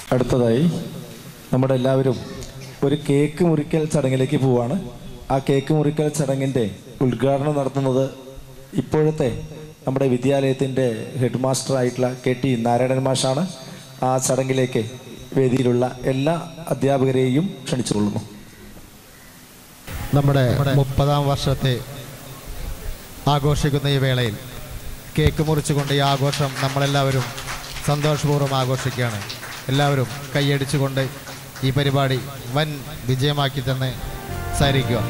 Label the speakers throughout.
Speaker 1: അടുത്തതായി നമ്മുടെ എല്ലാവരും ഒരു കേക്ക് മുറിക്കൽ ചടങ്ങിലേക്ക് പോവാണ് ആ കേക്ക് മുറിക്കൽ ചടങ്ങിൻ്റെ ഉദ്ഘാടനം നടത്തുന്നത് ഇപ്പോഴത്തെ നമ്മുടെ വിദ്യാലയത്തിൻ്റെ ഹെഡ് മാസ്റ്റർ ആയിട്ടുള്ള കെ ടി നാരായണൻ മാഷാണ് ആ ചടങ്ങിലേക്ക് വേദിയിലുള്ള എല്ലാ അധ്യാപകരെയും ക്ഷണിച്ചുകൊള്ളുന്നു
Speaker 2: നമ്മുടെ മുപ്പതാം വർഷത്തെ ആഘോഷിക്കുന്ന ഈ വേളയിൽ കേക്ക് മുറിച്ചുകൊണ്ട് ഈ ആഘോഷം നമ്മളെല്ലാവരും സന്തോഷപൂർവ്വം ആഘോഷിക്കുകയാണ് എല്ലാവരും കൈയടിച്ചുകൊണ്ട് ഈ പരിപാടി വൻ വിജയമാക്കി തന്നെ സാരിക്കുക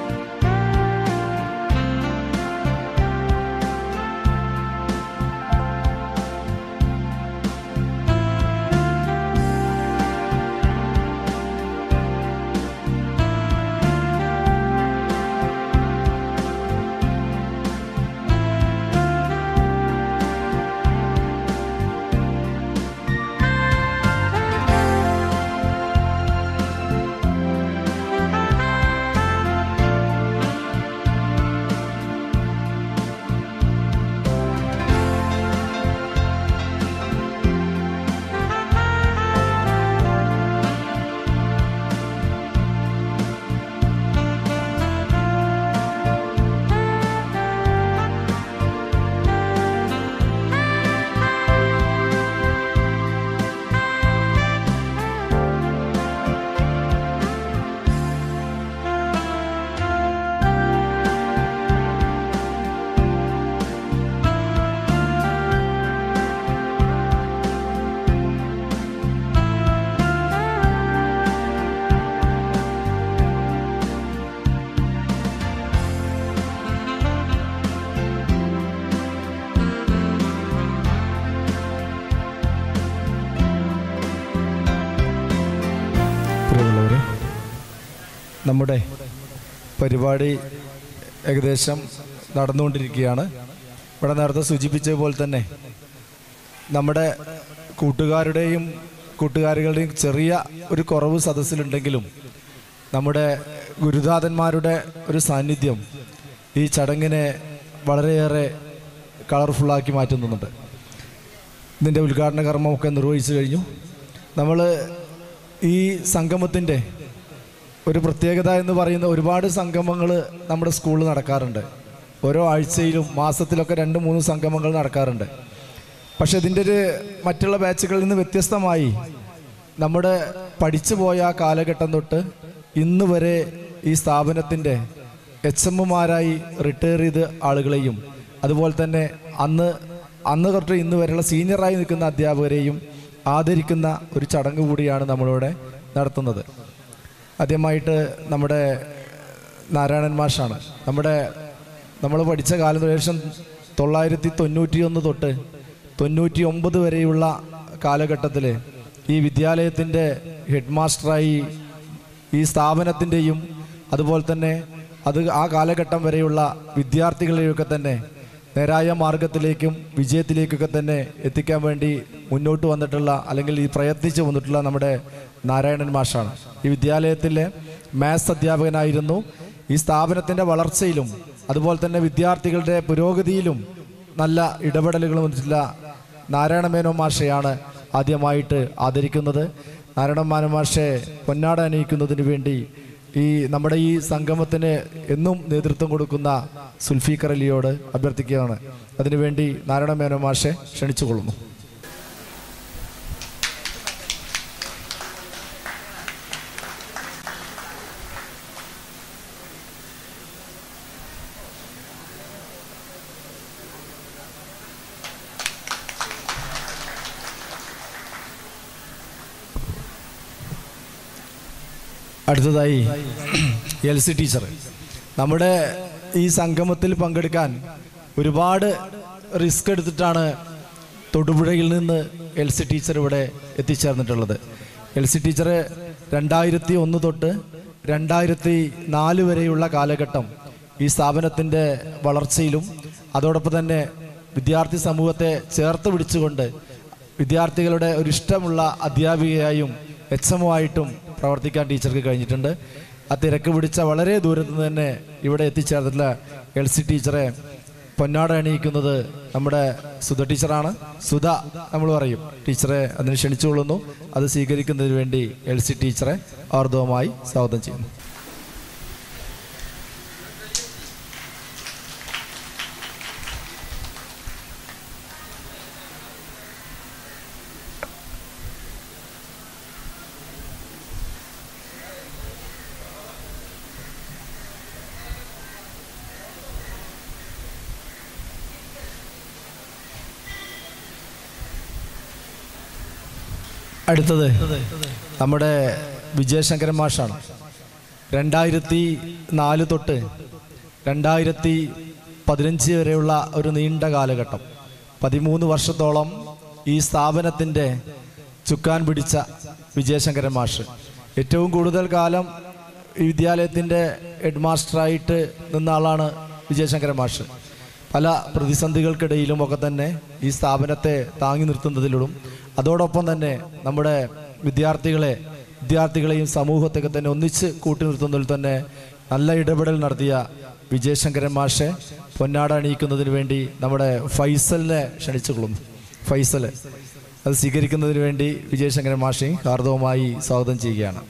Speaker 1: പ്രിയമുള്ളവരെ നമ്മുടെ പരിപാടി ഏകദേശം നടന്നുകൊണ്ടിരിക്കുകയാണ് ഇവിടെ നേരത്തെ സൂചിപ്പിച്ച പോലെ തന്നെ നമ്മുടെ കൂട്ടുകാരുടെയും കൂട്ടുകാരികളുടെയും ചെറിയ ഒരു കുറവ് സദസ്സിലുണ്ടെങ്കിലും നമ്മുടെ ഗുരുനാഥന്മാരുടെ ഒരു സാന്നിധ്യം ഈ ചടങ്ങിനെ വളരെയേറെ കളർഫുള്ളാക്കി മാറ്റുന്നുണ്ട് ഇതിൻ്റെ ഉദ്ഘാടന കർമ്മമൊക്കെ നിർവഹിച്ചു കഴിഞ്ഞു നമ്മൾ ഈ സംഗമത്തിൻ്റെ ഒരു പ്രത്യേകത എന്ന് പറയുന്ന ഒരുപാട് സംഗമങ്ങൾ നമ്മുടെ സ്കൂളിൽ നടക്കാറുണ്ട് ഓരോ ആഴ്ചയിലും മാസത്തിലൊക്കെ രണ്ട് മൂന്ന് സംഗമങ്ങൾ നടക്കാറുണ്ട് പക്ഷെ ഇതിൻ്റെ ഒരു മറ്റുള്ള ബാച്ചുകളിൽ നിന്ന് വ്യത്യസ്തമായി നമ്മുടെ പഠിച്ചു പോയ ആ കാലഘട്ടം തൊട്ട് ഇന്ന് വരെ ഈ സ്ഥാപനത്തിൻ്റെ എച്ച് എമ്മുമാരായി റിട്ടയർ ചെയ്ത ആളുകളെയും അതുപോലെ തന്നെ അന്ന് അന്ന് തൊട്ട് ഇന്ന് വരെയുള്ള സീനിയറായി നിൽക്കുന്ന അധ്യാപകരെയും ആദരിക്കുന്ന ഒരു ചടങ്ങ് കൂടിയാണ് നമ്മളിവിടെ നടത്തുന്നത് ആദ്യമായിട്ട് നമ്മുടെ നാരായണൻ മാഷാണ് നമ്മുടെ നമ്മൾ പഠിച്ച കാലം ഏകദേശം തൊള്ളായിരത്തി തൊണ്ണൂറ്റി ഒന്ന് തൊട്ട് തൊണ്ണൂറ്റി ഒമ്പത് വരെയുള്ള കാലഘട്ടത്തിൽ ഈ വിദ്യാലയത്തിൻ്റെ ഹെഡ് മാസ്റ്ററായി ഈ സ്ഥാപനത്തിൻ്റെയും അതുപോലെ തന്നെ അത് ആ കാലഘട്ടം വരെയുള്ള വിദ്യാർത്ഥികളെയൊക്കെ തന്നെ നേരായ മാർഗത്തിലേക്കും വിജയത്തിലേക്കൊക്കെ തന്നെ എത്തിക്കാൻ വേണ്ടി മുന്നോട്ട് വന്നിട്ടുള്ള അല്ലെങ്കിൽ ഈ പ്രയത്നിച്ച് വന്നിട്ടുള്ള നമ്മുടെ നാരായണൻ മാഷാണ് ഈ വിദ്യാലയത്തിലെ മാത്സ് അധ്യാപകനായിരുന്നു ഈ സ്ഥാപനത്തിൻ്റെ വളർച്ചയിലും അതുപോലെ തന്നെ വിദ്യാർത്ഥികളുടെ പുരോഗതിയിലും നല്ല ഇടപെടലുകൾ വന്നിട്ടുള്ള നാരായണ മേനോ മാഷയാണ് ആദ്യമായിട്ട് ആദരിക്കുന്നത് നാരായണ മേനോ മാഷെ പൊന്നാട അണിയിക്കുന്നതിന് വേണ്ടി ഈ നമ്മുടെ ഈ സംഗമത്തിന് എന്നും നേതൃത്വം കൊടുക്കുന്ന സുൽഫീഖർ അലിയോട് അഭ്യർത്ഥിക്കുകയാണ് അതിനുവേണ്ടി നാരായണ മേനോ മാഷെ ക്ഷണിച്ചുകൊള്ളുന്നു അടുത്തതായി എൽ സി ടീച്ചർ നമ്മുടെ ഈ സംഗമത്തിൽ പങ്കെടുക്കാൻ ഒരുപാട് റിസ്ക് എടുത്തിട്ടാണ് തൊടുപുഴയിൽ നിന്ന് എൽ സി ടീച്ചർ ഇവിടെ എത്തിച്ചേർന്നിട്ടുള്ളത് എൽ സി ടീച്ചർ രണ്ടായിരത്തി ഒന്ന് തൊട്ട് രണ്ടായിരത്തി നാല് വരെയുള്ള കാലഘട്ടം ഈ സ്ഥാപനത്തിൻ്റെ വളർച്ചയിലും അതോടൊപ്പം തന്നെ വിദ്യാർത്ഥി സമൂഹത്തെ ചേർത്ത് പിടിച്ചുകൊണ്ട് വിദ്യാർത്ഥികളുടെ ഒരു ഇഷ്ടമുള്ള അധ്യാപികയായും എച്ച് എമ്മുമായിട്ടും പ്രവർത്തിക്കാൻ ടീച്ചർക്ക് കഴിഞ്ഞിട്ടുണ്ട് ആ തിരക്ക് പിടിച്ച വളരെ ദൂരത്ത് നിന്ന് തന്നെ ഇവിടെ എത്തിച്ചേർന്നിട്ടുള്ള എൽ സി ടീച്ചറെ പൊന്നാട അണിയിക്കുന്നത് നമ്മുടെ സുധ ടീച്ചറാണ് സുധ നമ്മൾ പറയും ടീച്ചറെ അതിന് ക്ഷണിച്ചുകൊള്ളുന്നു അത് സ്വീകരിക്കുന്നതിന് വേണ്ടി എൽ സി ടീച്ചറെ ആർദവമായി സ്വാഗതം ചെയ്യുന്നു അടുത്തത് നമ്മുടെ വിജയശങ്കരൻ മാഷാണ് രണ്ടായിരത്തി നാല് തൊട്ട് രണ്ടായിരത്തി പതിനഞ്ച് വരെയുള്ള ഒരു നീണ്ട കാലഘട്ടം പതിമൂന്ന് വർഷത്തോളം ഈ സ്ഥാപനത്തിൻ്റെ ചുക്കാൻ പിടിച്ച വിജയശങ്കരൻ മാഷ് ഏറ്റവും കൂടുതൽ കാലം ഈ വിദ്യാലയത്തിൻ്റെ ഹെഡ് മാസ്റ്ററായിട്ട് നിന്ന ആളാണ് വിജയശങ്കരൻ മാഷ് പല പ്രതിസന്ധികൾക്കിടയിലും ഒക്കെ തന്നെ ഈ സ്ഥാപനത്തെ താങ്ങി നിർത്തുന്നതിലും അതോടൊപ്പം തന്നെ നമ്മുടെ വിദ്യാർത്ഥികളെ വിദ്യാർത്ഥികളെയും സമൂഹത്തെയൊക്കെ തന്നെ ഒന്നിച്ച് കൂട്ടി നിർത്തുന്നതിൽ തന്നെ നല്ല ഇടപെടൽ നടത്തിയ വിജയശങ്കരൻ മാഷെ പൊന്നാട അണിയിക്കുന്നതിന് വേണ്ടി നമ്മുടെ ഫൈസലിനെ ക്ഷണിച്ചുകൊള്ളുന്നു ഫൈസൽ അത് സ്വീകരിക്കുന്നതിന് വേണ്ടി വിജയശങ്കരൻ മാഷെയും ഹാർദവമായി സ്വാഗതം ചെയ്യുകയാണ്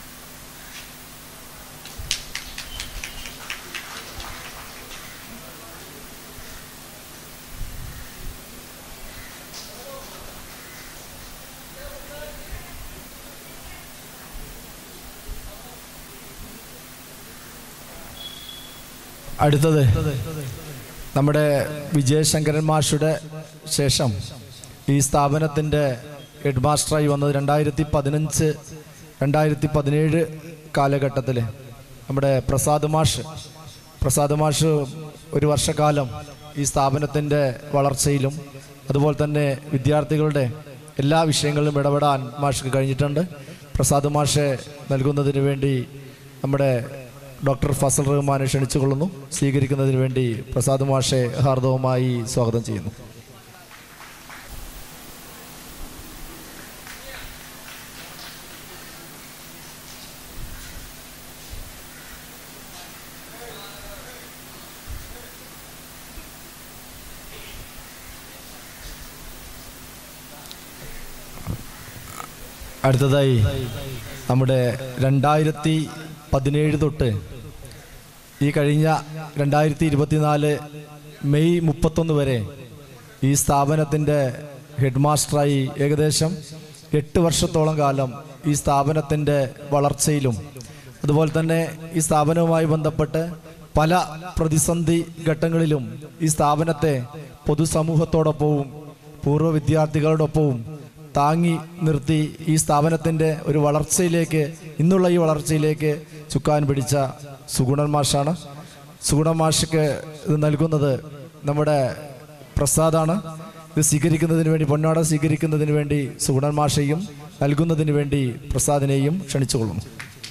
Speaker 1: അടുത്തത് നമ്മുടെ വിജയശങ്കരൻ മാഷുടെ ശേഷം ഈ സ്ഥാപനത്തിൻ്റെ ഹെഡ് മാസ്റ്ററായി വന്നത് രണ്ടായിരത്തി പതിനഞ്ച് രണ്ടായിരത്തി പതിനേഴ് കാലഘട്ടത്തിൽ നമ്മുടെ പ്രസാദ് മാഷ് പ്രസാദ് മാഷ് ഒരു വർഷക്കാലം ഈ സ്ഥാപനത്തിൻ്റെ വളർച്ചയിലും അതുപോലെ തന്നെ വിദ്യാർത്ഥികളുടെ എല്ലാ വിഷയങ്ങളിലും ഇടപെടാൻ മാഷ്ക്ക് കഴിഞ്ഞിട്ടുണ്ട് പ്രസാദ് മാഷെ നൽകുന്നതിന് വേണ്ടി നമ്മുടെ ഡോക്ടർ ഫസൽ റഹ്മാനെ ക്ഷണിച്ചുകൊള്ളുന്നു സ്വീകരിക്കുന്നതിന് വേണ്ടി പ്രസാദ് മാഷെ ഹാർദവമായി സ്വാഗതം ചെയ്യുന്നു അടുത്തതായി നമ്മുടെ രണ്ടായിരത്തി പതിനേഴ് തൊട്ട് ഈ കഴിഞ്ഞ രണ്ടായിരത്തി ഇരുപത്തിനാല് മെയ് മുപ്പത്തൊന്ന് വരെ ഈ സ്ഥാപനത്തിൻ്റെ ഹെഡ് മാസ്റ്ററായി ഏകദേശം എട്ട് വർഷത്തോളം കാലം ഈ സ്ഥാപനത്തിൻ്റെ വളർച്ചയിലും അതുപോലെ തന്നെ ഈ സ്ഥാപനവുമായി ബന്ധപ്പെട്ട് പല പ്രതിസന്ധി ഘട്ടങ്ങളിലും ഈ സ്ഥാപനത്തെ പൊതുസമൂഹത്തോടൊപ്പവും പൂർവ്വ വിദ്യാർത്ഥികളോടൊപ്പവും താങ്ങി നിർത്തി ഈ സ്ഥാപനത്തിൻ്റെ ഒരു വളർച്ചയിലേക്ക് ഇന്നുള്ള ഈ വളർച്ചയിലേക്ക് ചുക്കാൻ പിടിച്ച സുഗുണൻ മാഷാണ് സുഗുണൻ മാഷക്ക് ഇത് നൽകുന്നത് നമ്മുടെ പ്രസാദാണ് ഇത് സ്വീകരിക്കുന്നതിന് വേണ്ടി പൊന്നാട സ്വീകരിക്കുന്നതിന് വേണ്ടി സുഗുണൻ മാഷയും നൽകുന്നതിന് വേണ്ടി പ്രസാദിനെയും ക്ഷണിച്ചുകൊള്ളുന്നു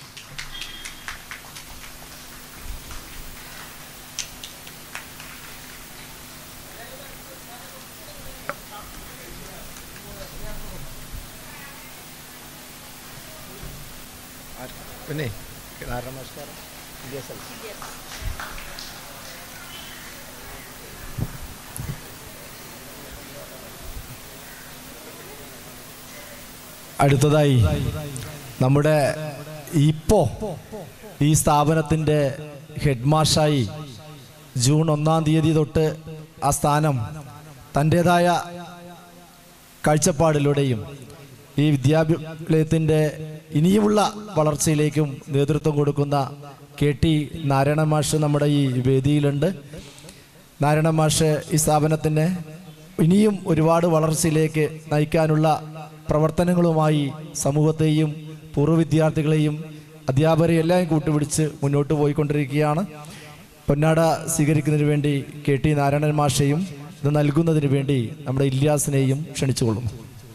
Speaker 1: പിന്നെ നമസ്കാരം അടുത്തതായി നമ്മുടെ ഇപ്പോ ഈ സ്ഥാപനത്തിൻ്റെ ഹെഡ് മാഷായി ജൂൺ ഒന്നാം തീയതി തൊട്ട് ആ സ്ഥാനം തൻ്റെതായ കാഴ്ചപ്പാടിലൂടെയും ഈ വിദ്യാലയത്തിൻ്റെ ഇനിയുമുള്ള വളർച്ചയിലേക്കും നേതൃത്വം കൊടുക്കുന്ന കെ ടി നാരായണ മാഷ് നമ്മുടെ ഈ വേദിയിലുണ്ട് നാരായണ മാഷ് ഈ സ്ഥാപനത്തിനെ ഇനിയും ഒരുപാട് വളർച്ചയിലേക്ക് നയിക്കാനുള്ള പ്രവർത്തനങ്ങളുമായി സമൂഹത്തെയും പൂർവ്വ വിദ്യാർത്ഥികളെയും അധ്യാപകരെയും എല്ലാം കൂട്ടുപിടിച്ച് മുന്നോട്ട് പോയിക്കൊണ്ടിരിക്കുകയാണ് പൊന്നാട സ്വീകരിക്കുന്നതിന് വേണ്ടി കെ ടി നാരായണൻ മാഷയും ഇത് നൽകുന്നതിന് വേണ്ടി നമ്മുടെ ഇല്യാസിനെയും ക്ഷണിച്ചുകൊള്ളുന്നു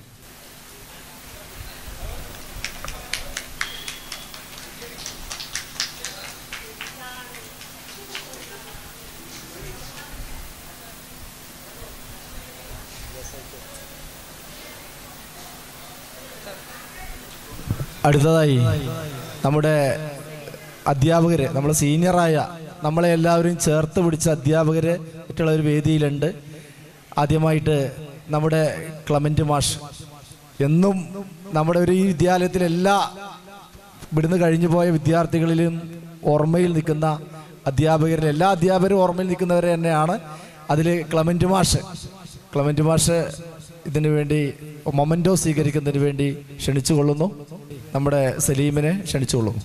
Speaker 1: അടുത്തതായി നമ്മുടെ അധ്യാപകര് നമ്മൾ സീനിയറായ നമ്മളെ എല്ലാവരും ചേർത്ത് പിടിച്ച അധ്യാപകര് മറ്റുള്ള ഒരു വേദിയിലുണ്ട് ആദ്യമായിട്ട് നമ്മുടെ ക്ലമൻറ്റ് മാഷ് എന്നും നമ്മുടെ ഒരു ഈ വിദ്യാലയത്തിലെ എല്ലാ ഇവിടുന്ന് കഴിഞ്ഞു പോയ വിദ്യാർത്ഥികളിലും ഓർമ്മയിൽ നിൽക്കുന്ന അധ്യാപകരിൽ എല്ലാ അധ്യാപകരും ഓർമ്മയിൽ നിൽക്കുന്നവർ തന്നെയാണ് അതിൽ ക്ലമൻറ്റ് മാഷ് ക്ലമൻറ്റ് മാഷ് ഇതിനു വേണ്ടി മൊമൻറ്റോ സ്വീകരിക്കുന്നതിന് വേണ്ടി ക്ഷണിച്ചു കൊള്ളുന്നു നമ്മുടെ സലീമിനെ ക്ഷണിച്ചു കൊള്ളുന്നു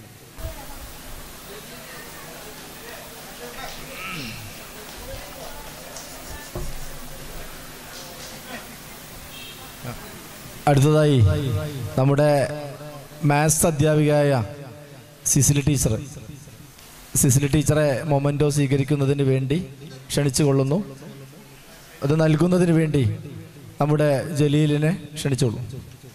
Speaker 1: അടുത്തതായി നമ്മുടെ മാത്സ് അധ്യാപികയായ സിസിലി ടീച്ചർ സിസിലി ടീച്ചറെ മൊമെൻറ്റോ സ്വീകരിക്കുന്നതിന് വേണ്ടി ക്ഷണിച്ചു കൊള്ളുന്നു അത് നൽകുന്നതിന് വേണ്ടി നമ്മുടെ ജലീലിനെ ക്ഷണിച്ചോളൂ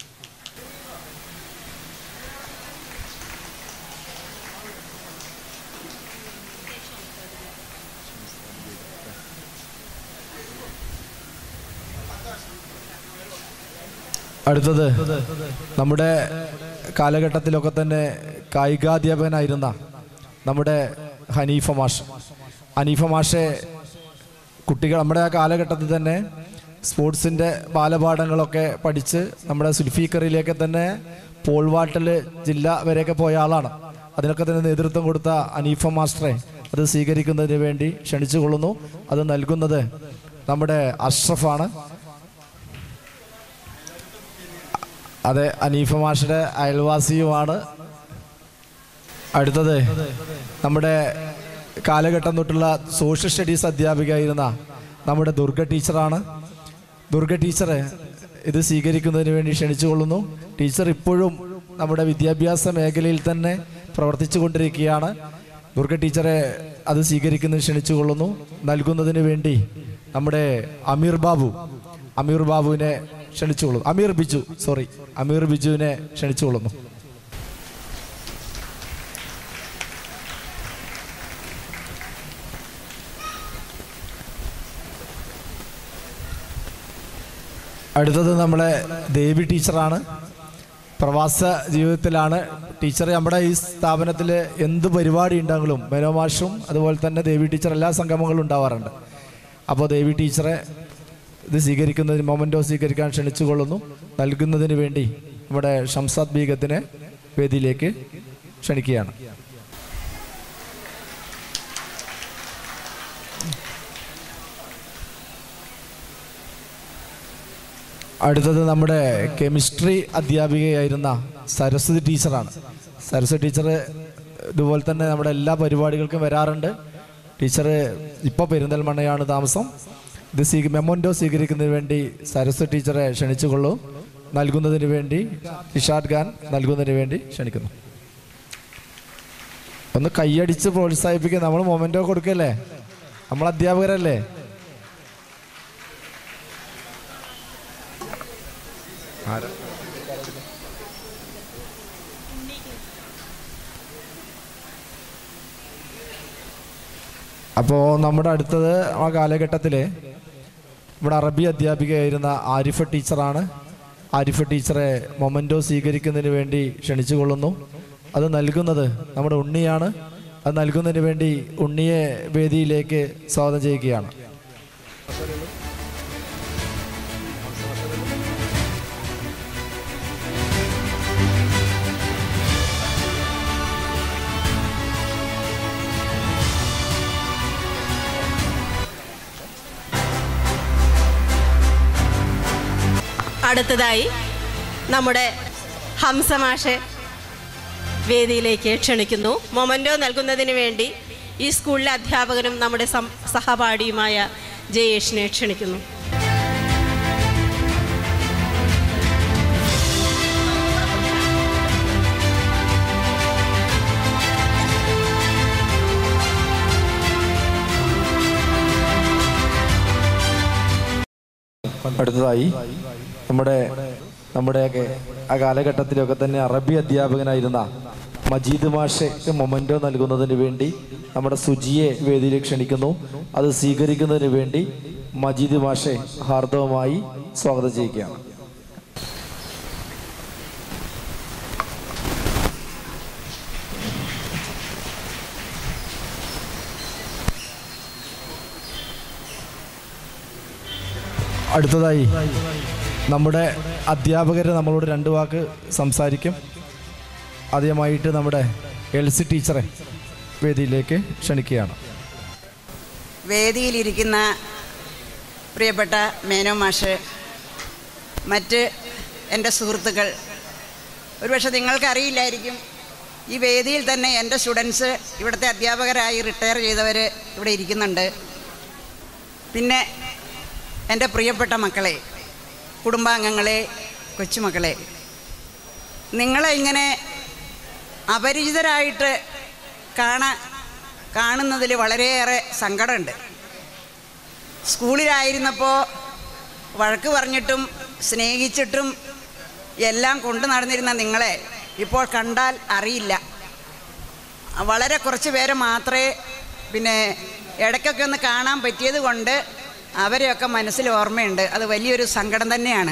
Speaker 1: അടുത്തത് നമ്മുടെ കാലഘട്ടത്തിലൊക്കെ തന്നെ കായികാധ്യാപകനായിരുന്ന നമ്മുടെ ഹനീഫ മാഷ് ഹനീഫ മാഷെ കുട്ടികൾ നമ്മുടെ ആ കാലഘട്ടത്തിൽ തന്നെ സ്പോർട്സിൻ്റെ ബാലപാഠങ്ങളൊക്കെ പഠിച്ച് നമ്മുടെ സുൽഫീക്കറിയിലേക്ക് തന്നെ പോൾവാട്ടിൽ ജില്ല വരെയൊക്കെ പോയ ആളാണ് അതിനൊക്കെ തന്നെ നേതൃത്വം കൊടുത്ത അനീഫ മാസ്റ്ററെ അത് സ്വീകരിക്കുന്നതിന് വേണ്ടി ക്ഷണിച്ചു കൊള്ളുന്നു അത് നൽകുന്നത് നമ്മുടെ അഷ്റഫാണ് അതെ അനീഫ മാഷയുടെ അയൽവാസിയുമാണ് അടുത്തത് നമ്മുടെ കാലഘട്ടം തൊട്ടുള്ള സോഷ്യൽ സ്റ്റഡീസ് അധ്യാപികയായിരുന്ന നമ്മുടെ ദുർഗ ടീച്ചറാണ് ദുർഗ ടീച്ചർ ഇത് സ്വീകരിക്കുന്നതിന് വേണ്ടി ക്ഷണിച്ചുകൊള്ളുന്നു ടീച്ചർ ഇപ്പോഴും നമ്മുടെ വിദ്യാഭ്യാസ മേഖലയിൽ തന്നെ പ്രവർത്തിച്ചു കൊണ്ടിരിക്കുകയാണ് ദുർഗ ടീച്ചറെ അത് സ്വീകരിക്കുന്നതിന് ക്ഷണിച്ചുകൊള്ളുന്നു നൽകുന്നതിന് വേണ്ടി നമ്മുടെ അമീർ ബാബു അമീർ ബാബുവിനെ ക്ഷണിച്ചുകൊള്ളുന്നു അമീർ ബിജു സോറി അമീർ ബിജുവിനെ ക്ഷണിച്ചുകൊള്ളുന്നു അടുത്തത് നമ്മളെ ദേവി ടീച്ചറാണ് പ്രവാസ ജീവിതത്തിലാണ് ടീച്ചർ നമ്മുടെ ഈ സ്ഥാപനത്തിൽ എന്ത് പരിപാടി ഉണ്ടെങ്കിലും മെനോമാഷും അതുപോലെ തന്നെ ദേവി ടീച്ചർ എല്ലാ സംഗമങ്ങളും ഉണ്ടാവാറുണ്ട് അപ്പോൾ ദേവി ടീച്ചറെ ഇത് സ്വീകരിക്കുന്നതിന് മൊമെൻറ്റോ സ്വീകരിക്കാൻ ക്ഷണിച്ചു കൊള്ളുന്നു നൽകുന്നതിന് വേണ്ടി നമ്മുടെ ഷംസാദ് ബീഗത്തിനെ വേദിയിലേക്ക് ക്ഷണിക്കുകയാണ് അടുത്തത് നമ്മുടെ കെമിസ്ട്രി അധ്യാപികയായിരുന്ന സരസ്വതി ടീച്ചറാണ് സരസ്വതി ടീച്ചർ ഇതുപോലെ തന്നെ നമ്മുടെ എല്ലാ പരിപാടികൾക്കും വരാറുണ്ട് ടീച്ചർ ഇപ്പോൾ പെരിന്തൽമണ്ണയാണ് താമസം ഇത് സ്വീ മെമോൻറ്റോ സ്വീകരിക്കുന്നതിന് വേണ്ടി സരസ്വതി ടീച്ചറെ ക്ഷണിച്ചുകൊള്ളൂ നൽകുന്നതിന് വേണ്ടി ഇഷാദ് ഖാൻ നൽകുന്നതിന് വേണ്ടി ക്ഷണിക്കുന്നു ഒന്ന് കൈയടിച്ച് പ്രോത്സാഹിപ്പിക്കുക നമ്മൾ മൊമെൻറ്റോ കൊടുക്കല്ലേ നമ്മൾ അധ്യാപകരല്ലേ അപ്പോൾ നമ്മുടെ അടുത്തത് ആ കാലഘട്ടത്തിൽ നമ്മുടെ അറബി അധ്യാപികയായിരുന്ന ആരിഫ ടീച്ചറാണ് ആരിഫ ടീച്ചറെ മൊമെൻറ്റോ സ്വീകരിക്കുന്നതിന് വേണ്ടി ക്ഷണിച്ചു കൊള്ളുന്നു അത് നൽകുന്നത് നമ്മുടെ ഉണ്ണിയാണ് അത് നൽകുന്നതിന് വേണ്ടി ഉണ്ണിയെ വേദിയിലേക്ക് സ്വാഗതം ചെയ്യുകയാണ്
Speaker 3: അടുത്തതായി നമ്മുടെ ഹംസമാഷെ വേദിയിലേക്ക് ക്ഷണിക്കുന്നു മൊമൻറ്റോ നൽകുന്നതിന് വേണ്ടി ഈ സ്കൂളിലെ അധ്യാപകനും നമ്മുടെ സം- സഹപാഠിയുമായ ജയേഷിനെ ക്ഷണിക്കുന്നു
Speaker 1: അടുത്തതായി നമ്മുടെ നമ്മുടെയൊക്കെ ആ കാലഘട്ടത്തിലൊക്കെ തന്നെ അറബി അധ്യാപകനായിരുന്ന മജീദ് മാഷയ്ക്ക് മൊമെൻറ്റോ നൽകുന്നതിന് വേണ്ടി നമ്മുടെ സുജിയെ വേദിയിലേക്ക് ക്ഷണിക്കുന്നു അത് സ്വീകരിക്കുന്നതിന് വേണ്ടി മജീദ് മാഷെ ഹാർദവമായി സ്വാഗതം ചെയ്യുകയാണ് അടുത്തതായി നമ്മുടെ അധ്യാപകർ നമ്മളോട് രണ്ട് വാക്ക് സംസാരിക്കും ആദ്യമായിട്ട് നമ്മുടെ എൽ സി ടീച്ചറെ വേദിയിലേക്ക് ക്ഷണിക്കുകയാണ്
Speaker 4: വേദിയിലിരിക്കുന്ന പ്രിയപ്പെട്ട മേനോ മാഷ് മറ്റ് എൻ്റെ സുഹൃത്തുക്കൾ ഒരുപക്ഷെ നിങ്ങൾക്കറിയില്ലായിരിക്കും ഈ വേദിയിൽ തന്നെ എൻ്റെ സ്റ്റുഡൻസ് ഇവിടുത്തെ അധ്യാപകരായി റിട്ടയർ ചെയ്തവർ ഇവിടെ ഇരിക്കുന്നുണ്ട് പിന്നെ എൻ്റെ പ്രിയപ്പെട്ട മക്കളെ കുടുംബാംഗങ്ങളെ കൊച്ചുമക്കളെ നിങ്ങളെ ഇങ്ങനെ അപരിചിതരായിട്ട് കാണാൻ കാണുന്നതിൽ വളരെയേറെ സങ്കടമുണ്ട് സ്കൂളിലായിരുന്നപ്പോൾ വഴക്ക് പറഞ്ഞിട്ടും സ്നേഹിച്ചിട്ടും എല്ലാം കൊണ്ടു നടന്നിരുന്ന നിങ്ങളെ ഇപ്പോൾ കണ്ടാൽ അറിയില്ല വളരെ കുറച്ച് പേരെ മാത്രമേ പിന്നെ ഇടയ്ക്കൊക്കെ ഒന്ന് കാണാൻ പറ്റിയത് കൊണ്ട് അവരെയൊക്കെ മനസ്സിൽ ഓർമ്മയുണ്ട് അത് വലിയൊരു സങ്കടം തന്നെയാണ്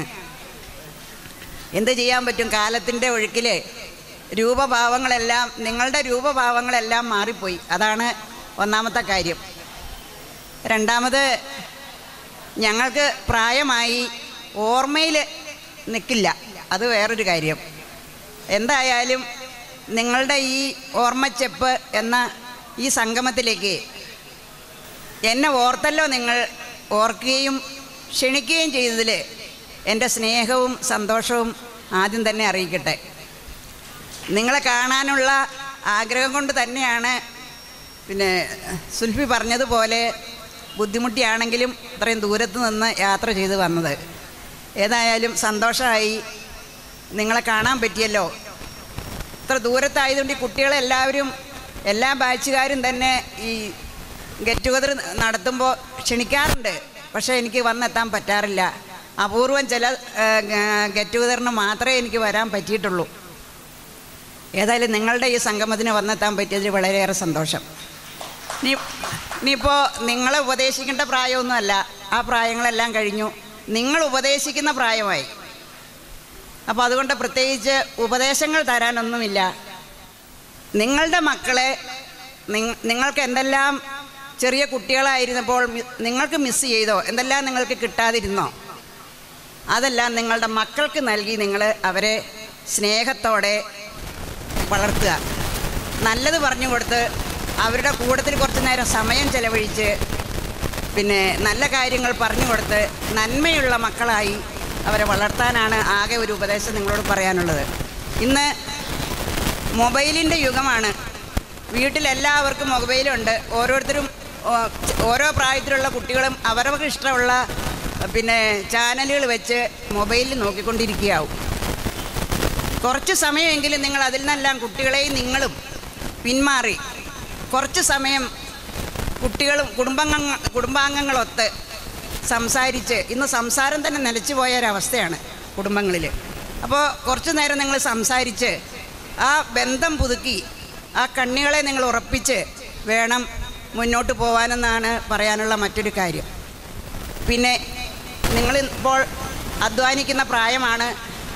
Speaker 4: എന്ത് ചെയ്യാൻ പറ്റും കാലത്തിൻ്റെ ഒഴുക്കിൽ രൂപഭാവങ്ങളെല്ലാം നിങ്ങളുടെ രൂപഭാവങ്ങളെല്ലാം മാറിപ്പോയി അതാണ് ഒന്നാമത്തെ കാര്യം രണ്ടാമത് ഞങ്ങൾക്ക് പ്രായമായി ഓർമ്മയിൽ നിൽക്കില്ല അത് വേറൊരു കാര്യം എന്തായാലും നിങ്ങളുടെ ഈ ഓർമ്മച്ചെപ്പ് എന്ന ഈ സംഗമത്തിലേക്ക് എന്നെ ഓർത്തല്ലോ നിങ്ങൾ ഓർക്കുകയും ക്ഷണിക്കുകയും ചെയ്തതിൽ എൻ്റെ സ്നേഹവും സന്തോഷവും ആദ്യം തന്നെ അറിയിക്കട്ടെ നിങ്ങളെ കാണാനുള്ള ആഗ്രഹം കൊണ്ട് തന്നെയാണ് പിന്നെ സുൽഫി പറഞ്ഞതുപോലെ ബുദ്ധിമുട്ടിയാണെങ്കിലും ഇത്രയും ദൂരത്ത് നിന്ന് യാത്ര ചെയ്ത് വന്നത് ഏതായാലും സന്തോഷമായി നിങ്ങളെ കാണാൻ പറ്റിയല്ലോ ഇത്ര ദൂരത്തായതുകൊണ്ട് ഈ കുട്ടികളെല്ലാവരും എല്ലാ ബാച്ചുകാരും തന്നെ ഈ ഗെറ്റ് ടുഗദർ നടത്തുമ്പോൾ ക്ഷണിക്കാറുണ്ട് പക്ഷേ എനിക്ക് വന്നെത്താൻ പറ്റാറില്ല അപൂർവം ചില ഗെറ്റ് ടുഗദറിന് മാത്രമേ എനിക്ക് വരാൻ പറ്റിയിട്ടുള്ളൂ ഏതായാലും നിങ്ങളുടെ ഈ സംഗമത്തിന് വന്നെത്താൻ പറ്റിയതിൽ വളരെയേറെ സന്തോഷം നീ ഇനിയിപ്പോൾ നിങ്ങളെ ഉപദേശിക്കേണ്ട പ്രായമൊന്നുമല്ല ആ പ്രായങ്ങളെല്ലാം കഴിഞ്ഞു നിങ്ങൾ ഉപദേശിക്കുന്ന പ്രായമായി അപ്പോൾ അതുകൊണ്ട് പ്രത്യേകിച്ച് ഉപദേശങ്ങൾ തരാനൊന്നുമില്ല നിങ്ങളുടെ മക്കളെ നിങ്ങ- നിങ്ങൾക്ക് എന്തെല്ലാം ചെറിയ കുട്ടികളായിരുന്നപ്പോൾ മി- നിങ്ങൾക്ക് മിസ് ചെയ്തോ എന്തെല്ലാം നിങ്ങൾക്ക് കിട്ടാതിരുന്നോ അതെല്ലാം നിങ്ങളുടെ മക്കൾക്ക് നൽകി നിങ്ങൾ അവരെ സ്നേഹത്തോടെ വളർത്തുക നല്ലത് പറഞ്ഞു കൊടുത്ത് അവരുടെ കൂട്ടത്തിൽ കുറച്ച് നേരം സമയം ചെലവഴിച്ച് പിന്നെ നല്ല കാര്യങ്ങൾ പറഞ്ഞു കൊടുത്ത് നന്മയുള്ള മക്കളായി അവരെ വളർത്താനാണ് ആകെ ഒരു ഉപദേശം നിങ്ങളോട് പറയാനുള്ളത് ഇന്ന് മൊബൈലിൻ്റെ യുഗമാണ് വീട്ടിലെല്ലാവർക്കും മൊബൈലുണ്ട് ഓരോരുത്തരും ഓ, ഓരോ പ്രായത്തിലുള്ള കുട്ടികളും അവരവർക്ക് ഇഷ്ടമുള്ള പിന്നെ ചാനലുകൾ വെച്ച് മൊബൈലിൽ നോക്കിക്കൊണ്ടിരിക്കുകയാവും കുറച്ച് സമയമെങ്കിലും നിങ്ങൾ അതിൽ നിന്നെല്ലാം കുട്ടികളെയും നിങ്ങളും പിന്മാറി കുറച്ച് സമയം കുട്ടികളും കുടുംബാംഗ കുടുംബാംഗങ്ങളൊത്ത് സംസാരിച്ച് ഇന്ന് സംസാരം തന്നെ നിലച്ചു പോയ ഒരവസ്ഥയാണ് കുടുംബങ്ങളിൽ അപ്പോൾ കുറച്ച് നേരം നിങ്ങൾ സംസാരിച്ച് ആ ബന്ധം പുതുക്കി ആ കണ്ണികളെ നിങ്ങൾ ഉറപ്പിച്ച് വേണം മുന്നോട്ട് പോകാനെന്നാണ് പറയാനുള്ള മറ്റൊരു കാര്യം പിന്നെ നിങ്ങൾ ഇപ്പോൾ അധ്വാനിക്കുന്ന പ്രായമാണ്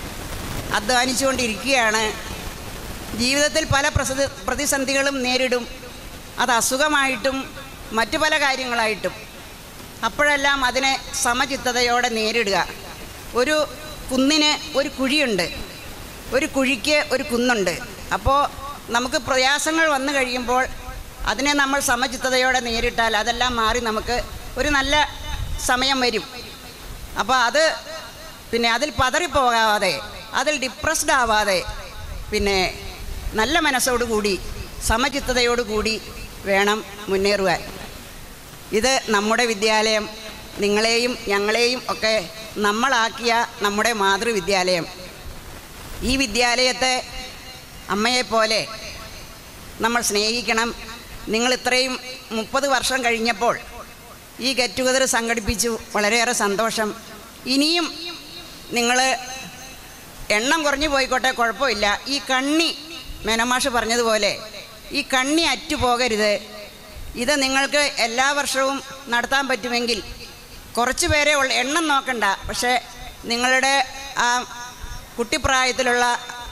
Speaker 4: അധ്വാനിച്ചുകൊണ്ടിരിക്കുകയാണ് ജീവിതത്തിൽ പല പ്രസ പ്രതിസന്ധികളും നേരിടും അത് അസുഖമായിട്ടും മറ്റു പല കാര്യങ്ങളായിട്ടും അപ്പോഴെല്ലാം അതിനെ സമചിത്തതയോടെ നേരിടുക ഒരു കുന്നിന് ഒരു കുഴിയുണ്ട് ഒരു കുഴിക്ക് ഒരു കുന്നുണ്ട് അപ്പോൾ നമുക്ക് പ്രയാസങ്ങൾ വന്നു കഴിയുമ്പോൾ അതിനെ നമ്മൾ സമചിത്തതയോടെ നേരിട്ടാൽ അതെല്ലാം മാറി നമുക്ക് ഒരു നല്ല സമയം വരും അപ്പോൾ അത് പിന്നെ അതിൽ പതറിപ്പോകാതെ അതിൽ ഡിപ്രസ്ഡ് ആവാതെ പിന്നെ നല്ല മനസ്സോടുകൂടി സമചിത്തതയോടുകൂടി വേണം മുന്നേറുവാൻ ഇത് നമ്മുടെ വിദ്യാലയം നിങ്ങളെയും ഞങ്ങളെയും ഒക്കെ നമ്മളാക്കിയ നമ്മുടെ മാതൃവിദ്യാലയം ഈ വിദ്യാലയത്തെ അമ്മയെപ്പോലെ നമ്മൾ സ്നേഹിക്കണം നിങ്ങൾ ഇത്രയും മുപ്പത് വർഷം കഴിഞ്ഞപ്പോൾ ഈ ഗെറ്റ് ടുഗദർ സംഘടിപ്പിച്ചു വളരെയേറെ സന്തോഷം ഇനിയും നിങ്ങൾ എണ്ണം കുറഞ്ഞു പോയിക്കോട്ടെ കുഴപ്പമില്ല ഈ കണ്ണി മേനമാഷ് പറഞ്ഞതുപോലെ ഈ കണ്ണി അറ്റുപോകരുത് ഇത് നിങ്ങൾക്ക് എല്ലാ വർഷവും നടത്താൻ പറ്റുമെങ്കിൽ കുറച്ച് പേരെ ഉള്ള എണ്ണം നോക്കണ്ട പക്ഷേ നിങ്ങളുടെ ആ കുട്ടിപ്രായത്തിലുള്ള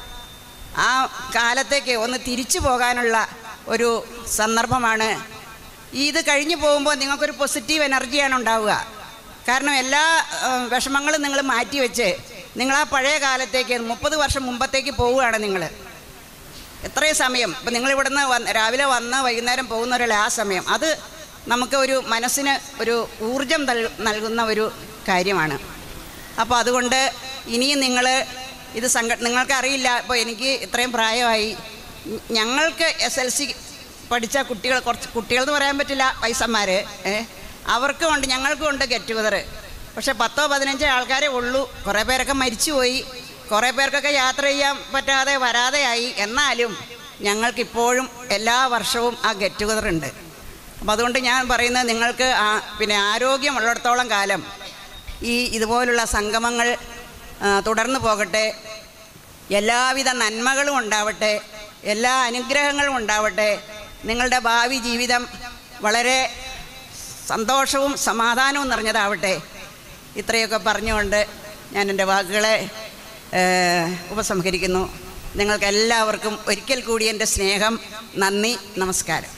Speaker 4: ആ കാലത്തേക്ക് ഒന്ന് തിരിച്ചു പോകാനുള്ള ഒരു സന്ദർഭമാണ് ഈ ഇത് കഴിഞ്ഞു പോകുമ്പോൾ നിങ്ങൾക്കൊരു പോസിറ്റീവ് എനർജിയാണ് ഉണ്ടാവുക കാരണം എല്ലാ ആ, വിഷമങ്ങളും നിങ്ങൾ മാറ്റിവെച്ച് നിങ്ങൾ ആ പഴയ കാലത്തേക്ക് മുപ്പത് വർഷം മുമ്പത്തേക്ക് പോവുകയാണ് നിങ്ങൾ എത്രയും സമയം ഇപ്പം നിങ്ങൾ ഇവിടുന്ന് വന്ന് രാവിലെ വന്ന് വൈകുന്നേരം പോകുന്നവരല്ലേ ആ സമയം അത് നമുക്ക് ഒരു മനസ്സിന് ഒരു ഊർജം നൽ- നൽകുന്ന ഒരു കാര്യമാണ് അപ്പോൾ അതുകൊണ്ട് ഇനിയും നിങ്ങൾ ഇത് സംഘ നിങ്ങൾക്കറിയില്ല ഇപ്പോൾ എനിക്ക് ഇത്രയും പ്രായമായി ഞ- ഞങ്ങൾക്ക് എസ് എൽ സി പഠിച്ച കുട്ടികൾ കുറച്ച് കുട്ടികൾ എന്ന് പറയാൻ പറ്റില്ല വയസ്സന്മാർ അവർക്കും ഉണ്ട് ഞങ്ങൾക്കും ഉണ്ട് ഗെറ്റ് ടുഗദർ പക്ഷേ പത്തോ പതിനഞ്ചോ ആൾക്കാരേ ഉള്ളൂ കുറേ പേരൊക്കെ മരിച്ചുപോയി കുറേ പേർക്കൊക്കെ യാത്ര ചെയ്യാൻ പറ്റാതെ വരാതെയായി എന്നാലും ഞങ്ങൾക്കിപ്പോഴും എല്ലാ വർഷവും ആ ഗെറ്റ് ടുഗദർ ഉണ്ട് അപ്പം അതുകൊണ്ട് ഞാൻ പറയുന്നത് നിങ്ങൾക്ക് ആ പിന്നെ ആരോഗ്യമുള്ളിടത്തോളം കാലം ഈ ഇതുപോലുള്ള സംഗമങ്ങൾ ആ, തുടർന്ന് പോകട്ടെ എല്ലാവിധ നന്മകളും ഉണ്ടാവട്ടെ എല്ലാ അനുഗ്രഹങ്ങളും ഉണ്ടാവട്ടെ നിങ്ങളുടെ ഭാവി ജീവിതം വളരെ സന്തോഷവും സമാധാനവും നിറഞ്ഞതാവട്ടെ ഇത്രയൊക്കെ പറഞ്ഞുകൊണ്ട് ഞാൻ എൻ്റെ വാക്കുകളെ ഏഹ്, ഉപസംഹരിക്കുന്നു നിങ്ങൾക്ക് എല്ലാവർക്കും ഒരിക്കൽ കൂടി എൻ്റെ സ്നേഹം നന്ദി നമസ്കാരം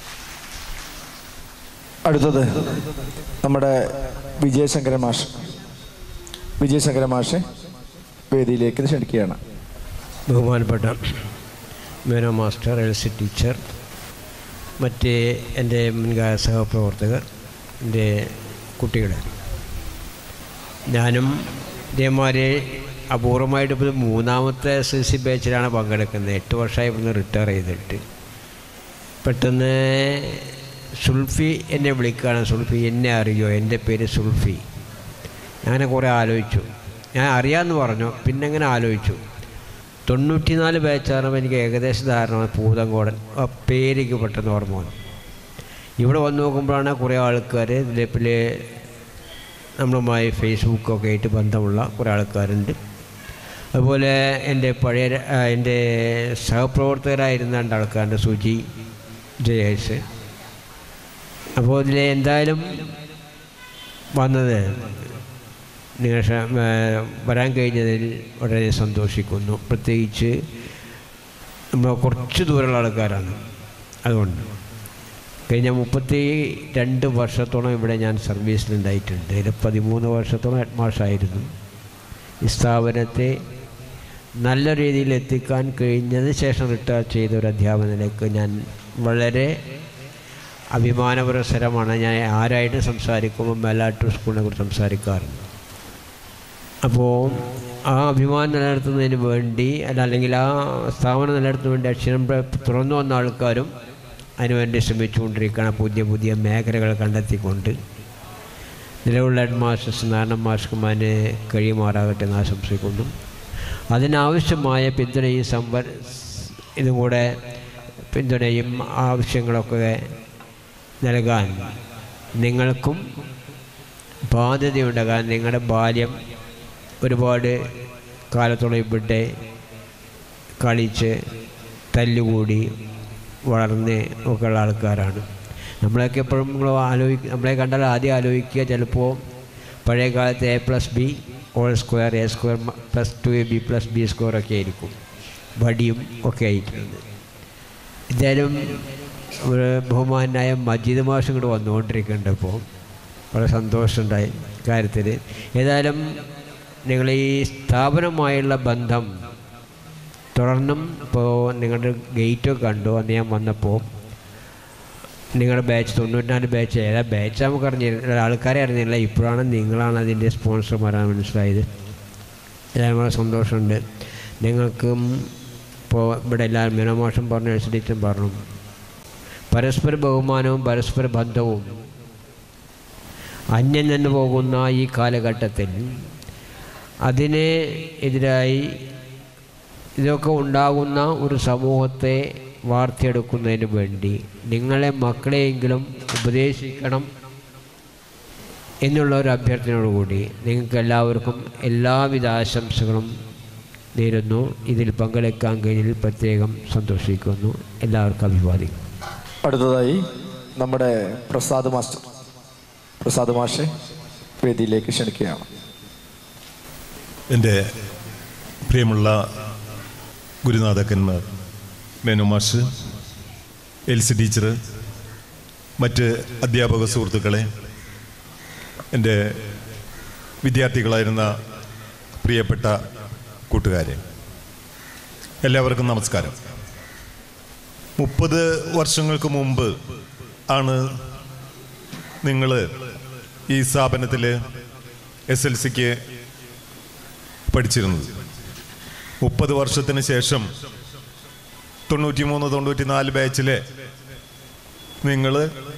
Speaker 1: അടുത്തത് നമ്മുടെ വിജയശങ്കരൻ മാഷ് വിജയശങ്കരൻ മാഷെ വേദിയിലേക്ക് ക്ഷണിക്കുകയാണ്
Speaker 5: ബഹുമാനപ്പെട്ട മേനോ മാസ്റ്റർ എൽ സി ടീച്ചർ മറ്റ് എൻ്റെ മുൻകാല സഹപ്രവർത്തകർ എൻ്റെ കുട്ടികൾ ഞാനും ഇതേമാതിരി അപൂർവമായിട്ട് ഇപ്പോൾ മൂന്നാമത്തെ എസ് എൽ സി ബാച്ചിലാണ് പങ്കെടുക്കുന്നത് എട്ട് വർഷമായി ഇവിടുന്ന് റിട്ടയർ ചെയ്തിട്ട് പെട്ടെന്ന് സുൽഫി എന്നെ വിളിക്കുകയാണ് സുൽഫി എന്നെ അറിയോ എൻ്റെ പേര് സുൽഫി ഞാൻ കുറേ ആലോചിച്ചു ഞാൻ അറിയാമെന്ന് പറഞ്ഞു പിന്നെ അങ്ങനെ ആലോചിച്ചു തൊണ്ണൂറ്റിനാല് ബാച്ചാകുമ്പോൾ എനിക്ക് ഏകദേശം ധാരണ പൂതങ്കോടൻ ആ പേരിക്ക് പെട്ടെന്ന് ഓർമ്മ വന്നു ഇവിടെ വന്ന് നോക്കുമ്പോഴാണ് കുറേ ആൾക്കാർ ഇതിൽ നമ്മളുമായി ഫേസ്ബുക്കൊക്കെ ആയിട്ട് ബന്ധമുള്ള കുറേ ആൾക്കാരുണ്ട് അതുപോലെ എൻ്റെ പഴയ ര- ആ, എൻ്റെ സഹപ്രവർത്തകരായിരുന്ന രണ്ട് ആൾക്കാരുണ്ട് സുജി ജയേഷ് അപ്പോൾ ഇതിൽ എന്തായാലും വന്നത് നിങ്ങൾ ക്ഷ- ഏ, വരാൻ കഴിഞ്ഞതിൽ വളരെ സന്തോഷിക്കുന്നു പ്രത്യേകിച്ച് നമ്മൾ കുറച്ച് ദൂരമുള്ള ആൾക്കാരാണ് അതുകൊണ്ട് കഴിഞ്ഞ മുപ്പത്തി രണ്ട് വർഷത്തോളം ഇവിടെ ഞാൻ സർവീസിലുണ്ടായിട്ടുണ്ട് ഇതിൽ പതിമൂന്ന് വർഷത്തോളം ഹെഡ് മാഷായിരുന്നു ഈ സ്ഥാപനത്തെ നല്ല രീതിയിൽ എത്തിക്കാൻ കഴിഞ്ഞതിന് ശേഷം റിട്ടയർ ചെയ്ത ഒരു അധ്യാപനത്തിലേക്ക് ഞാൻ വളരെ അഭിമാനപുരസരമാണ് ഞാൻ ആരായിട്ട് സംസാരിക്കുമ്പോൾ മേലാറ്റൂർ സ്കൂളിനെ കുറിച്ച് സംസാരിക്കാറുണ്ട് അപ്പോൾ ആ അഭിമാനം നിലനിർത്തുന്നതിന് വേണ്ടി അല്ല അല്ലെങ്കിൽ ആ സ്ഥാപനം നിലനിർത്തുന്നതിന് വേണ്ടി അക്ഷരം പ്ര- തുറന്നു വന്ന ആൾക്കാരും അതിനുവേണ്ടി ശ്രമിച്ചുകൊണ്ടിരിക്കുകയാണ് പുതിയ പുതിയ മേഖലകൾ കണ്ടെത്തിക്കൊണ്ട് നിലവിലുള്ള ഹെഡ് മാസ്റ്റേഴ്സ് നാരായണ മാഷ്കുമാരിന് കഴിയുമാറാകട്ടെ എന്ന് ആശംസിക്കുന്നു അതിനാവശ്യമായ പിന്തുണയും സംവ ഇതും കൂടെ പിന്തുണയും ആവശ്യങ്ങളൊക്കെ നൽകാൻ നിങ്ങൾക്കും ബാധ്യതയുണ്ട് കാരണം നിങ്ങളുടെ ബാല്യം ഒരുപാട് കാലത്തോളം ഇവിടെ കളിച്ച് തല്ലുകൂടി വളർന്ന് ഒക്കെ ഉള്ള ആൾക്കാരാണ് നമ്മളൊക്കെ എപ്പോഴും നിങ്ങൾ ആലോചിക്കുക നമ്മളെ കണ്ടാൽ ആദ്യം ആലോചിക്കുക ചിലപ്പോൾ പഴയ കാലത്ത് A plus B whole square A square plus two A B plus B square ഒക്കെ ആയിരിക്കും വടിയും ഒക്കെ ആയിട്ടുണ്ട് എന്തായാലും ഒരു ബഹുമാനായ മജീദ് മാഷ് ഇങ്ങോട്ട് വന്നുകൊണ്ടിരിക്കുന്നുണ്ട് ഇപ്പോൾ വളരെ സന്തോഷമുണ്ടായി കാര്യത്തിൽ ഏതായാലും നിങ്ങൾ ഈ സ്ഥാപനവുമായുള്ള ബന്ധം തുടർന്നും ഇപ്പോൾ നിങ്ങളുടെ ഗേറ്റൊക്കെ കണ്ടു അന്ന് ഞാൻ വന്നപ്പോൾ നിങ്ങളുടെ ബാച്ച് തൊണ്ണൂറ്റിനാല് ബാച്ച് ഏതാ ബാച്ച് നമുക്ക് അറിഞ്ഞില്ല ആൾക്കാരെ അറിഞ്ഞില്ല ഇപ്പോഴാണ് നിങ്ങളാണ് അതിൻ്റെ സ്പോൺസർമാരാണ് മനസ്സിലായത് ഏതായാലും വളരെ സന്തോഷമുണ്ട് നിങ്ങൾക്കും ഇപ്പോൾ ഇവിടെ എല്ലാവരും മിനമോഷം പറഞ്ഞു എഴുതിച്ചും പറഞ്ഞു പരസ്പര ബഹുമാനവും പരസ്പര ബന്ധവും അന്യം നിന്ന് പോകുന്ന ഈ കാലഘട്ടത്തിൽ അതിന് എതിരായി ഇതൊക്കെ ഉണ്ടാകുന്ന ഒരു സമൂഹത്തെ വാർത്തെടുക്കുന്നതിന് വേണ്ടി നിങ്ങളെ മക്കളെയെങ്കിലും ഉപദേശിക്കണം എന്നുള്ള ഒരു അഭ്യർത്ഥനയോടുകൂടി നിങ്ങൾക്ക് എല്ലാവർക്കും എല്ലാവിധ ആശംസകളും നേരുന്നു ഇതിൽ പങ്കെടുക്കാൻ കഴിഞ്ഞതിൽ പ്രത്യേകം സന്തോഷിക്കുന്നു എല്ലാവർക്കും അഭിവാദിക്കും
Speaker 1: അടുത്തതായി നമ്മുടെ പ്രസാദ് മാസ്റ്റർ പ്രസാദ് മാഷെ വേദിയിലേക്ക് ക്ഷണിക്കുകയാണ്
Speaker 6: എൻ്റെ പ്രിയമുള്ള ഗുരുനാഥക്കന്മാർ മേനു മാഷ് എൽ സി ടീച്ചർ മറ്റ് അധ്യാപക സുഹൃത്തുക്കളെ എൻ്റെ വിദ്യാർത്ഥികളായിരുന്ന പ്രിയപ്പെട്ട കൂട്ടുകാരെ എല്ലാവർക്കും നമസ്കാരം മുപ്പത് വർഷങ്ങൾക്ക് മുമ്പ് ആണ് നിങ്ങൾ ഈ സ്ഥാപനത്തിൽ എസ് എൽ സിക്ക് പഠിച്ചിരുന്നത് മുപ്പത് വർഷത്തിന് ശേഷം തൊണ്ണൂറ്റി മൂന്ന് തൊണ്ണൂറ്റി നാല് ബാച്ചിലെ നിങ്ങൾ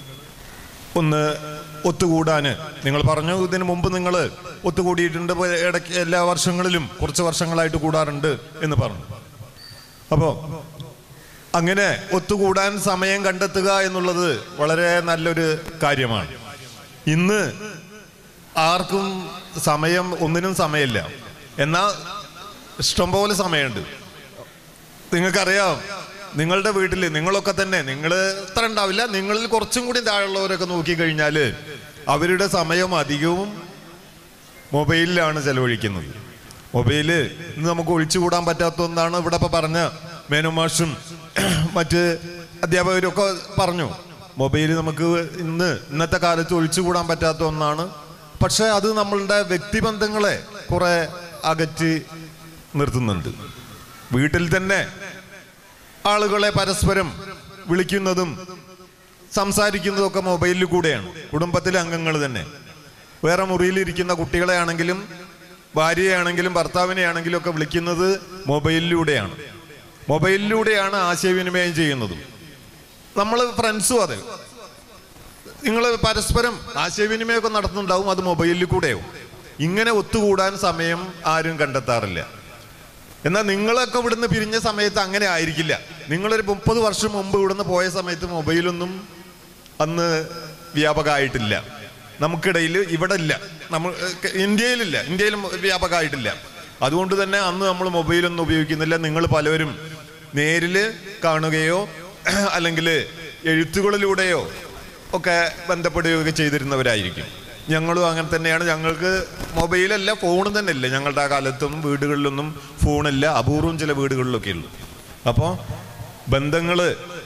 Speaker 6: ഒന്ന് ഒത്തുകൂടാൻ നിങ്ങൾ പറഞ്ഞു ഇതിനു മുമ്പ് നിങ്ങൾ ഒത്തുകൂടിയിട്ടുണ്ട് ഇപ്പൊ ഇടയ്ക്ക് എല്ലാ വർഷങ്ങളിലും കുറച്ച് വർഷങ്ങളായിട്ട് കൂടാറുണ്ട് എന്ന് പറഞ്ഞു അപ്പോൾ അങ്ങനെ ഒത്തുകൂടാൻ സമയം കണ്ടെത്തുക എന്നുള്ളത് വളരെ നല്ലൊരു കാര്യമാണ് ഇന്ന് ആർക്കും സമയം ഒന്നിനും സമയമില്ല എന്നാൽ ഇഷ്ടംപോലെ സമയമുണ്ട് നിങ്ങൾക്കറിയാം നിങ്ങളുടെ വീട്ടിൽ നിങ്ങളൊക്കെ തന്നെ നിങ്ങൾ ഇത്ര ഉണ്ടാവില്ല നിങ്ങളിൽ കുറച്ചും കൂടി താഴെയുള്ളവരൊക്കെ നോക്കിക്കഴിഞ്ഞാൽ അവരുടെ സമയം അധികവും മൊബൈലിലാണ് ചെലവഴിക്കുന്നത് മൊബൈല് ഇന്ന് നമുക്ക് ഒഴിച്ചുകൂടാൻ പറ്റാത്ത ഒന്നാണ് ഇവിടെ ഇപ്പൊ പറഞ്ഞ മേനുമാഷും മറ്റ് അധ്യാപകരും ഒക്കെ പറഞ്ഞു മൊബൈൽ നമുക്ക് ഇന്ന് ഇന്നത്തെ കാലത്ത് ഒഴിച്ചുകൂടാൻ പറ്റാത്ത ഒന്നാണ് പക്ഷെ അത് നമ്മളുടെ വ്യക്തിബന്ധങ്ങളെ കുറെ അകറ്റി നിർത്തുന്നുണ്ട് വീട്ടിൽ തന്നെ ആളുകളെ പരസ്പരം വിളിക്കുന്നതും സംസാരിക്കുന്നതും ഒക്കെ മൊബൈലിൽ കൂടെയാണ് കുടുംബത്തിലെ അംഗങ്ങൾ തന്നെ വേറെ മുറിയിലിരിക്കുന്ന കുട്ടികളെ ആണെങ്കിലും ഭാര്യയാണെങ്കിലും ഭർത്താവിനെ ആണെങ്കിലും ഒക്കെ വിളിക്കുന്നത് മൊബൈലിലൂടെയാണ് മൊബൈലിലൂടെയാണ് ആശയവിനിമയം ചെയ്യുന്നതും നമ്മൾ ഫ്രണ്ട്സും അതെ നിങ്ങൾ പരസ്പരം ആശയവിനിമയമൊക്കെ നടത്തുന്നുണ്ടാവും അത് മൊബൈലിൽ കൂടെയോ ഇങ്ങനെ ഒത്തുകൂടാൻ സമയം ആരും കണ്ടെത്താറില്ല എന്നാൽ നിങ്ങളൊക്കെ ഇവിടുന്ന് പിരിഞ്ഞ സമയത്ത് അങ്ങനെ ആയിരിക്കില്ല നിങ്ങളൊരു മുപ്പത് വർഷം മുമ്പ് ഇവിടുന്ന് പോയ സമയത്ത് മൊബൈലൊന്നും അന്ന് വ്യാപകമായിട്ടില്ല നമുക്കിടയിൽ ഇവിടെ ഇല്ല നമ്മൾ ഏഹ്, ഇന്ത്യയിലില്ല ഇന്ത്യയിലും വ്യാപകമായിട്ടില്ല അതുകൊണ്ട് തന്നെ അന്ന് നമ്മൾ മൊബൈലൊന്നും ഉപയോഗിക്കുന്നില്ല നിങ്ങൾ പലവരും നേരിൽ കാണുകയോ അല്ലെങ്കിൽ എഴുത്തുകളിലൂടെയോ ഒക്കെ ബന്ധപ്പെടുകയൊക്കെ ചെയ്തിരുന്നവരായിരിക്കും ഞങ്ങളും അങ്ങനെ തന്നെയാണ് ഞങ്ങൾക്ക് മൊബൈലല്ല ഫോൺ തന്നെ ഇല്ല ഞങ്ങളുടെ ആ കാലത്തും വീടുകളിലൊന്നും ഫോണില്ല അപൂർവം ചില വീടുകളിലൊക്കെ ഉള്ളു അപ്പോൾ ബന്ധങ്ങൾ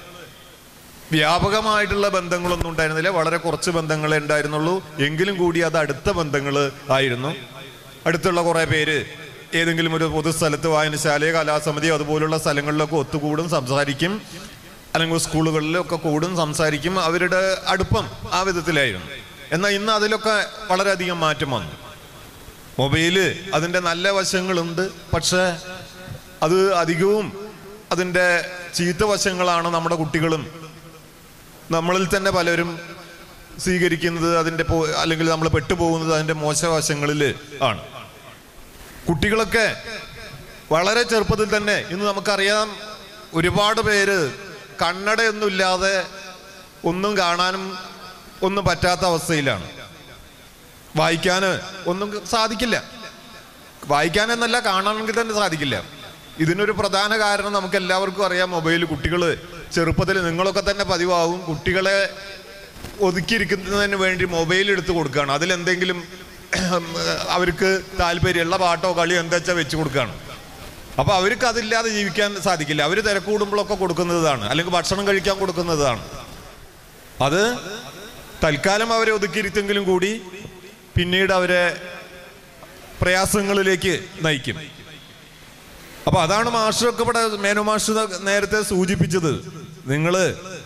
Speaker 6: വ്യാപകമായിട്ടുള്ള ബന്ധങ്ങളൊന്നും ഉണ്ടായിരുന്നില്ല വളരെ കുറച്ച് ബന്ധങ്ങളെ ഉണ്ടായിരുന്നുള്ളൂ എങ്കിലും കൂടി അത് അടുത്ത ബന്ധങ്ങൾ ആയിരുന്നു അടുത്തുള്ള കുറേ പേര് ഏതെങ്കിലും ഒരു പൊതുസ്ഥലത്ത് വായനശാലയോ കലാസമിതിയോ അതുപോലുള്ള സ്ഥലങ്ങളിലൊക്കെ ഒത്തുകൂടും സംസാരിക്കും അല്ലെങ്കിൽ സ്കൂളുകളിലൊക്കെ കൂടും സംസാരിക്കും അവരുടെ അടുപ്പം ആ വിധത്തിലായിരുന്നു എന്നാൽ ഇന്ന് അതിലൊക്കെ വളരെയധികം മാറ്റം വന്നു മൊബൈല് അതിൻ്റെ നല്ല വശങ്ങളുണ്ട് പക്ഷേ അത് അധികവും അതിൻ്റെ ചീത്ത വശങ്ങളാണ് നമ്മുടെ കുട്ടികളും നമ്മളിൽ തന്നെ പലരും സ്വീകരിക്കുന്നത് അതിൻ്റെ പോ അല്ലെങ്കിൽ നമ്മൾ പെട്ടുപോകുന്നത് അതിൻ്റെ മോശവശങ്ങളിൽ ആണ് കുട്ടികളൊക്കെ വളരെ ചെറുപ്പത്തിൽ തന്നെ ഇന്ന് നമുക്കറിയാം ഒരുപാട് പേര് കണ്ണടയൊന്നുമില്ലാതെ ഒന്നും കാണാനും ഒന്നും പറ്റാത്ത അവസ്ഥയിലാണ് വായിക്കാൻ ഒന്നും സാധിക്കില്ല വായിക്കാനെന്നല്ല കാണണമെങ്കിൽ തന്നെ സാധിക്കില്ല ഇതിനൊരു പ്രധാന കാരണം നമുക്ക് എല്ലാവർക്കും അറിയാം മൊബൈൽ കുട്ടികൾ ചെറുപ്പത്തിൽ നിങ്ങളൊക്കെ തന്നെ പതിവാകും കുട്ടികളെ ഒതുക്കിയിരിക്കുന്നതിന് വേണ്ടി മൊബൈൽ എടുത്ത് കൊടുക്കുകയാണ് അതിലെന്തെങ്കിലും അവർക്ക് താല്പര്യമുള്ള പാട്ടോ കളിയോ എന്താ വെച്ചാൽ വെച്ച് കൊടുക്കുകയാണ് അപ്പൊ അവർക്ക് അതില്ലാതെ ജീവിക്കാൻ സാധിക്കില്ല അവർ തിരക്കൂടുമ്പോഴൊക്കെ കൊടുക്കുന്നതാണ് അല്ലെങ്കിൽ ഭക്ഷണം കഴിക്കാൻ കൊടുക്കുന്നതാണ് അത് തൽക്കാലം അവരെ ഒതുക്കിയിരുത്തെങ്കിലും കൂടി പിന്നീട് അവരെ പ്രയാസങ്ങളിലേക്ക് നയിക്കും അപ്പൊ അതാണ് മാസ്റ്ററൊക്കെ ഇവിടെ മേനു മാസ്റ്റർ നേരത്തെ സൂചിപ്പിച്ചത് നിങ്ങള്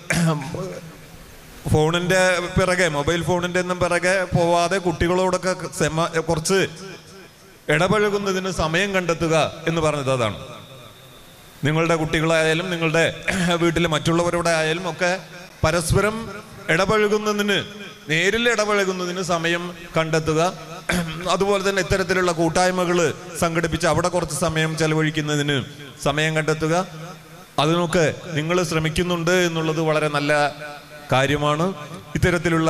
Speaker 6: ഫോണിന്റെ പിറകെ മൊബൈൽ ഫോണിന്റെ ഒന്നും പിറകെ പോവാതെ കുട്ടികളോടൊക്കെ സെമ കുറച്ച് ഇടപഴകുന്നതിന് സമയം കണ്ടെത്തുക എന്ന് പറഞ്ഞത് അതാണ് നിങ്ങളുടെ കുട്ടികളായാലും നിങ്ങളുടെ വീട്ടിലെ മറ്റുള്ളവരോടെ ആയാലും ഒക്കെ പരസ്പരം ഇടപഴകുന്നതിന് നേരിൽ ഇടപഴകുന്നതിന് സമയം കണ്ടെത്തുക അതുപോലെ തന്നെ ഇത്തരത്തിലുള്ള കൂട്ടായ്മകൾ സംഘടിപ്പിച്ച് അവിടെ കുറച്ച് സമയം ചെലവഴിക്കുന്നതിന് സമയം കണ്ടെത്തുക അതിനൊക്കെ നിങ്ങൾ ശ്രമിക്കുന്നുണ്ട് എന്നുള്ളത് വളരെ നല്ല കാര്യമാണ് ഇത്തരത്തിലുള്ള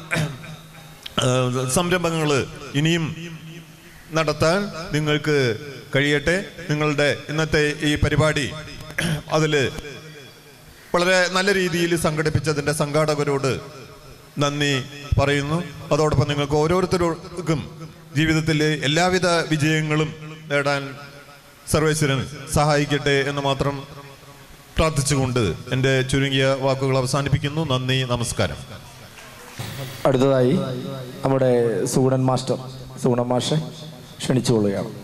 Speaker 6: സംരംഭങ്ങൾ ഇനിയും നടത്താൻ നിങ്ങൾക്ക് കഴിയട്ടെ നിങ്ങളുടെ ഇന്നത്തെ ഈ പരിപാടി അതിൽ വളരെ നല്ല രീതിയിൽ സംഘടിപ്പിച്ചതിൻ്റെ സംഘാടകരോട് നന്ദി പറയുന്നു അതോടൊപ്പം നിങ്ങൾക്ക് ഓരോരുത്തർക്കും ജീവിതത്തിൽ എല്ലാവിധ വിജയങ്ങളും നേടാൻ സർവേശ്വരൻ സഹായിക്കട്ടെ എന്ന് മാത്രം പ്രാർത്ഥിച്ചുകൊണ്ട് എൻ്റെ ചുരുങ്ങിയ വാക്കുകൾ അവസാനിപ്പിക്കുന്നു നന്ദി നമസ്കാരം
Speaker 1: അടുത്തതായി നമ്മുടെ സൂഡൻ മാസ്റ്റർ സുഗുണമാഷെ ക്ഷണിച്ചുകൊള്ളുകയാണ്